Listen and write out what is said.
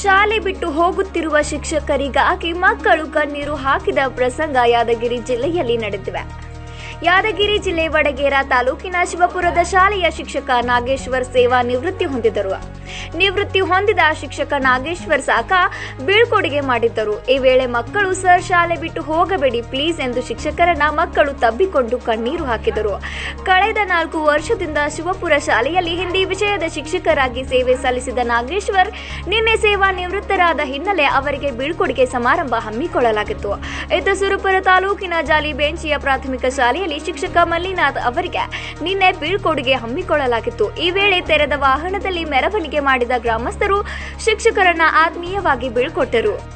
ಶಾಲೆ ಬಿಟ್ಟು ಹೋಗುತ್ತಿರುವ ಶಿಕ್ಷಕರಿಗಾಗಿ ಮಕ್ಕಳು ಕಣ್ಣೀರು ಹಾಕಿದ ಪ್ರಸಂಗ ಯಾದಗಿರಿ ಜಿಲ್ಲೆಯಲ್ಲಿ ನಡೆದಿವೆ ಯಾದಗಿರಿ ಜಿಲ್ಲೆ ವಡಗೇರ ತಾಲೂಕಿನ ಶಿವಪುರದ ಶಾಲೆಯ ಶಿಕ್ಷಕ ನಾಗೇಶ್ವರ್ ಸೇವಾ ನಿವೃತ್ತಿ ಹೊಂದಿದರು ನಿವೃತ್ತಿ ಹೊಂದಿದ ಶಿಕ್ಷಕ ನಾಗೇಶ್ವರ್ ಸಾಕ ಬೀಳ್ಕೊಡುಗೆ ಮಾಡಿದ್ದರು ಈ ವೇಳೆ ಮಕ್ಕಳು ಸರ್ ಶಾಲೆ ಬಿಟ್ಟು ಹೋಗಬೇಡಿ ಪ್ಲೀಸ್ ಎಂದು ಶಿಕ್ಷಕರನ್ನ ಮಕ್ಕಳು ತಬ್ಬಿಕೊಂಡು ಕಣ್ಣೀರು ಹಾಕಿದರು ಕಳೆದ ನಾಲ್ಕು ವರ್ಷದಿಂದ ಶಿವಪುರ ಶಾಲೆಯಲ್ಲಿ ಹಿಂದಿ ವಿಷಯದ ಶಿಕ್ಷಕರಾಗಿ ಸೇವೆ ಸಲ್ಲಿಸಿದ ನಾಗೇಶ್ವರ್ ನಿನ್ನೆ ಸೇವಾ ನಿವೃತ್ತರಾದ ಹಿನ್ನೆಲೆ ಅವರಿಗೆ ಬೀಳ್ಕೊಡುಗೆ ಸಮಾರಂಭ ಹಮ್ಮಿಕೊಳ್ಳಲಾಗಿತ್ತು ಇತ್ತ ಸುರಪುರ ತಾಲೂಕಿನ ಜಾಲಿ ಬೆಂಚಿಯ ಪ್ರಾಥಮಿಕ ಶಾಲೆಯಲ್ಲಿ ಶಿಕ್ಷಕ ಮಲ್ಲಿನಾಥ್ ಅವರಿಗೆ ನಿನ್ನೆ ಬೀಳ್ಕೊಡುಗೆ ಹಮ್ಮಿಕೊಳ್ಳಲಾಗಿತ್ತು ಈ ವೇಳೆ ತೆರೆದ ವಾಹನದಲ್ಲಿ ಮೆರವಣಿಗೆ ಮಾಡಿದ ಗ್ರಾಮಸ್ಥರು ಶಿಕ್ಷಕರನ್ನ ಆತ್ಮೀಯವಾಗಿ ಬೀಳ್ಕೊಟ್ಟರು